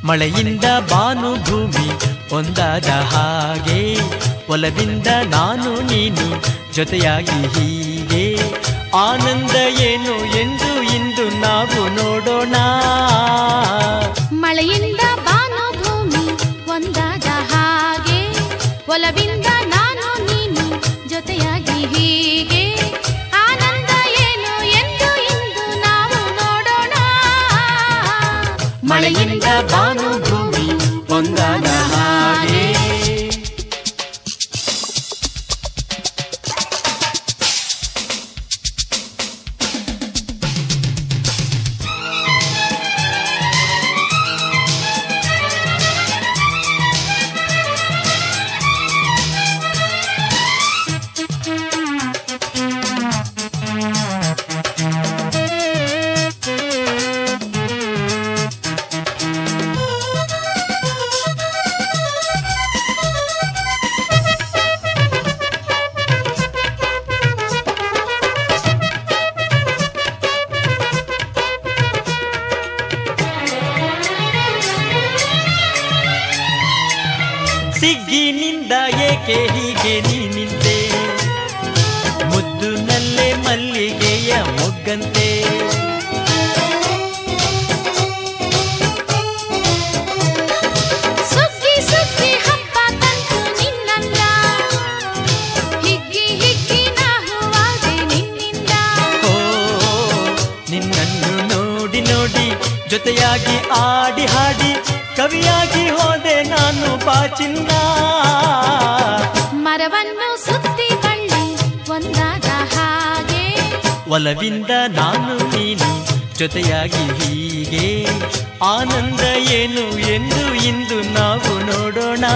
ಮಳೆಯಿಂದ ಬಾನು ಭೂಮಿ ಒಂದಾದ ಹಾಗೆ ಒಲವಿಂದ ನಾನು ನೀನು ಜೊತೆಯಾಗಿ ಹೀಗೆ ಆನಂದ ಏನು ಎಂದು ಇಂದು ನಾವು ನೋಡೋಣ ಮಳೆಯಿಂದ ಬಾನು ಭೂಮಿ ಒಂದಾದ ಹಾಗೆ ಒಲವಿಂದ ನಾನು ನೀನು ಜೊತೆಯಾಗಿ ಹೀಗೆ ಆನಂದ ಏನು ಎಂದು ಇಂದು ನಾವು ನೋಡೋಣ ಮಳೆಯಿಂದ ಬಾನು ಭೂಮಿ ಒಂದಾದ ಹಾಗೆ ಸಿಗ್ಗಿನಿಂದ ಏಕೆ ಹೀಗೆ ನೀ ನಿಂತೆ ಮುದ್ದು ನಲ್ಲೆ ಮಲ್ಲಿಗೆಯ ಮೊಗ್ಗಂತೆ ಸುಗ್ಗಿ ಸುಗ್ಗಿ ಹಬ್ಬ ತಂತು ನಿನ್ನಂದ ಹಿಗ್ಗಿ ಹಿಗ್ಗಿ ನಾ ಹೂವಾದೆ ನಿನ್ನಿಂದ ಓ ನಿನ್ನನ್ನು ನೋಡಿ ನೋಡಿ ಜೊತೆಯಾಗಿ ಆಡಿ ಹಾಡಿ ಕವಿಯಾಗಿ ಹೋದೆ ನಾನು ಬಾಚಿನ್ನ ಮರವನ್ನು ಸುತ್ತಿ ಬಳ್ಳಿ ಒಂದಾದ ಹಾಗೆ ಒಲವಿಂದ ನಾನು ನೀನು ಜೊತೆಯಾಗಿ ಹೀಗೆ ಆನಂದ ಏನು ಎಂದು ಇಂದು ನಾವು ನೋಡೋಣ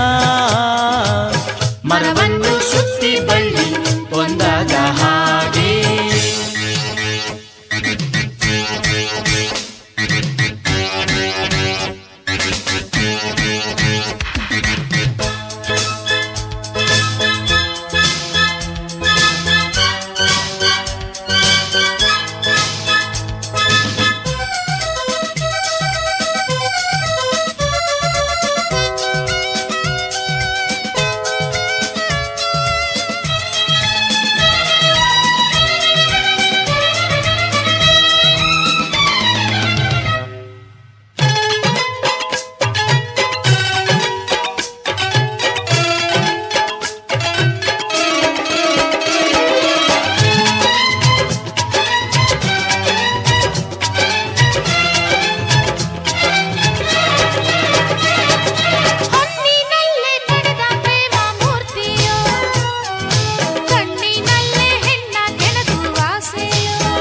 ಮರವನ್ನು ಸುತ್ತಿ ಬಳ್ಳಿ ಒಂದಾದ ಹಾಗೆ ಹೊನ್ನಿನಲ್ಲೇ ನಡೆದ ಪ್ರೇಮ ಮೂರ್ತಿಯೋ ಕಣ್ಣಿನಲ್ಲೇ ಹೆಣ್ಣ ಕೆಣಕು ಆಸೆಯೋ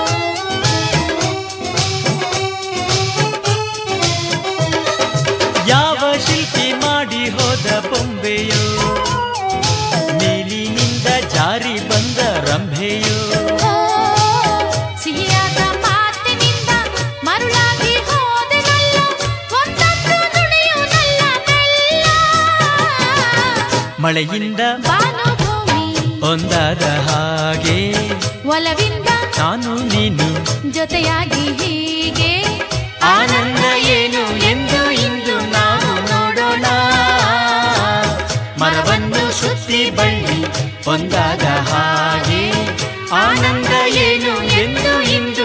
ಯಾವ ಶಿಲ್ಪಿ ಮಾಡಿ ಹೋದ ಬೊಂಬೆಯೋ ನೀಲಿನಿಂದ ಜಾರಿ ಬಂದ ರಂಭೆಯೋ ಓ, ಸಿಹಿಯಾದ ಮಾತಿನಿಂದ ಮರುಳಾಗಿ ಹೋದೆನಲ್ಲ ಒಂದೊಂದು ನುಡಿಯು ನನ್ನ ಬೆಲ್ಲ ಮಳೆಯಿಂದ ಬಾನುಭೂಮಿ ಒಂದಾದ ಹಾಗೆ ಒಲವಿಂದ ನಾನು ನೀನು ಜೊತೆಯಾಗಿ ಹೀಗೆ ಆನಂದ ಏನು ಎಂದು ಇಂದು ನಾವು ನೋಡೋಣ ಮರವನ್ನು ಸುತ್ತಿ ಬಳ್ಳಿ ಒಂದಾದ ಹಾಗೆ ಆನಂದ ಏನು ಎಂದು ಇಂದು